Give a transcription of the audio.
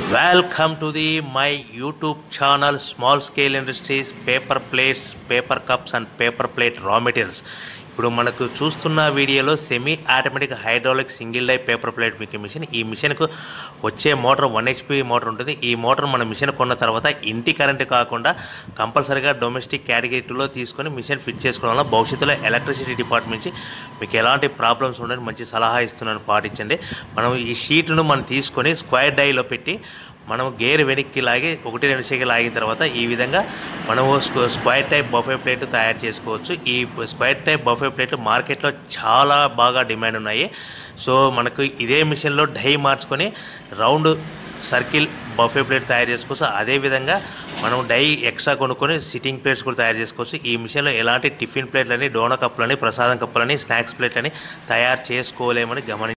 welcome to the my YouTube channel small scale industries paper plates paper cups and paper plate raw materials ఇప్పుడు మనకు చూస్తున్న వీడియోలో semi automatic hydraulic single die paper plate making machine ఈ మిషన్కు వచ్చే motor one HP motor ఉంటుంది ఈ motor మన మిషన్ కొన్న తర్వాత ఇంటి కరెంట్ కాకుండా కంపల్సరీగా డొమెస్టిక్ కేటగిరీలో తీసుకొని మిషన్ ఫిట్ చేసుకోవడం వల్ల భవిష్యత్తులో ఎలక్ట్రిసిటీ డిపార్ట్మెంట్ నుంచి మీకు ఎలాంటి ప్రాబ్లమ్స్ ఉండని మంచి సలహా ఇస్తున్నాను పాటించండి మనం ఈ షీట్ను మనం తీసుకొని స్క్వేర్ డైలో పెట్టి మనం గేర్ వెనక్కి లాగి ఒకటి రెండు సెకండ్ లాగిన తర్వాత ఈ విధంగా మనము స్క్వ- స్క్వేర్ టైప్ బఫే ప్లేట్ తయారు చేసుకోవచ్చు ఈ స్క్వేర్ టైప్ బఫే ప్లేట్లు మార్కెట్లో చాలా బాగా డిమాండ్ ఉన్నాయి సో మనకు ఇదే మిషన్లో డై మార్చుకొని రౌండ్ సర్కిల్ బఫే ప్లేట్ తయారు చేసుకోవచ్చు అదేవిధంగా మనం డై ఎక్స్ట్రా కొనుక్కొని సిట్టింగ్ ప్లేట్స్ కూడా తయారు చేసుకోవచ్చు ఈ మిషన్లో ఎలాంటి టిఫిన్ ప్లేట్లని డోనా కప్పులని ప్రసాదం కప్పులని స్నాక్స్ ప్లేట్లని తయారు చేసుకోలేమని గమని